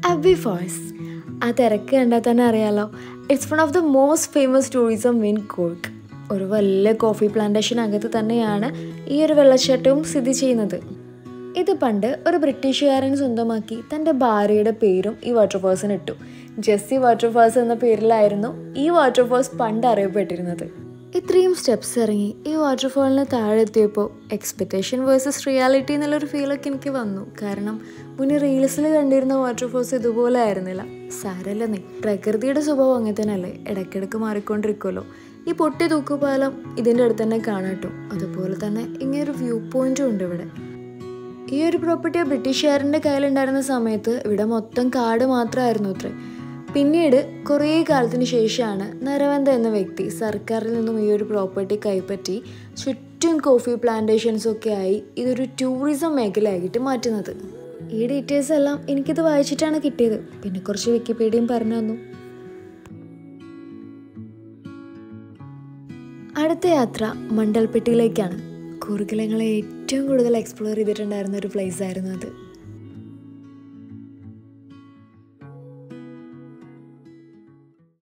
Abi false ആ തിരക്ക് കണ്ടാൽ തന്നെ അറിയാലോ it's one of the most famous tourism in Cork ഒരു വലിയ കോഫി പ്ലാന്റേഷൻ അകത്ത് തന്നെയാണ് ഈ ഒരു വെള്ളച്ചാട്ടവും സ്ഥിതി ചെയ്യുന്നത് ഇത് പണ്ട് ഒരു ബ്രിട്ടീഷുകാരൻ സ്വന്തമാക്കി തൻ്റെ ഭാര്യയുടെ പേരും ഈ വാട്ടർഫോൾസിന് ഇട്ടു ജെസ്സി വാട്ടർഫോൾസ് എന്ന പേരിലായിരുന്നു ഈ വാട്ടർഫോൾസ് പണ്ട് അറിയപ്പെട്ടിരുന്നത് ഇത്രയും സ്റ്റെപ്സ് ഇറങ്ങി ഈ വാട്ടർഫോളിന് താഴെ എത്തിയപ്പോൾ എക്സ്പെക്റ്റേഷൻ വേഴ്സസ് റിയാലിറ്റി എന്നുള്ളൊരു ഫീലൊക്കെ എനിക്ക് വന്നു കാരണം മുന്നേ റീൽസിൽ കണ്ടിരുന്ന വാട്ടർഫോൾസ് ഇതുപോലെ ആയിരുന്നില്ല സാരല്ലെന്നേ പ്രകൃതിയുടെ സ്വഭാവം അങ്ങനെ തന്നെയല്ലേ ഇടയ്ക്കിടയ്ക്ക് മാറിക്കൊണ്ടിരിക്കുമല്ലോ ഈ പൊട്ടി തൂക്കുപാലം ഇതിൻ്റെ അടുത്ത് തന്നെ കാണാട്ടോ അതുപോലെ തന്നെ ഇങ്ങനൊരു വ്യൂ പോയിന്റും ഉണ്ട് ഇവിടെ ഈ ഒരു പ്രോപ്പർട്ടി ബ്രിട്ടീഷുകാരൻ്റെ കയ്യിലുണ്ടായിരുന്ന സമയത്ത് ഇവിടെ മൊത്തം കാട് മാത്രമായിരുന്നു അത്രേ പിന്നീട് കുറേ കാലത്തിന് ശേഷമാണ് നരവന്ത എന്ന വ്യക്തി സർക്കാരിൽ നിന്നും ഈ ഒരു പ്രോപ്പർട്ടി കൈപ്പറ്റി ചുറ്റും കോഫി പ്ലാന്റേഷൻസ് ഒക്കെ ആയി ഇതൊരു ടൂറിസം മേഖലയായിട്ട് മാറ്റുന്നത് ഈ ഡീറ്റെയിൽസ് എല്ലാം എനിക്കിത് വായിച്ചിട്ടാണ് കിട്ടിയത് പിന്നെ കുറച്ച് വിക്കിപീഡിയയും പറഞ്ഞു തന്നു അടുത്ത യാത്ര മണ്ടൽപ്പെട്ടിയിലേക്കാണ് കൂർഗിലങ്ങളെ ഏറ്റവും കൂടുതൽ എക്സ്പ്ലോർ ചെയ്തിട്ടുണ്ടായിരുന്ന ഒരു പ്ലേസ് ആയിരുന്നു അത്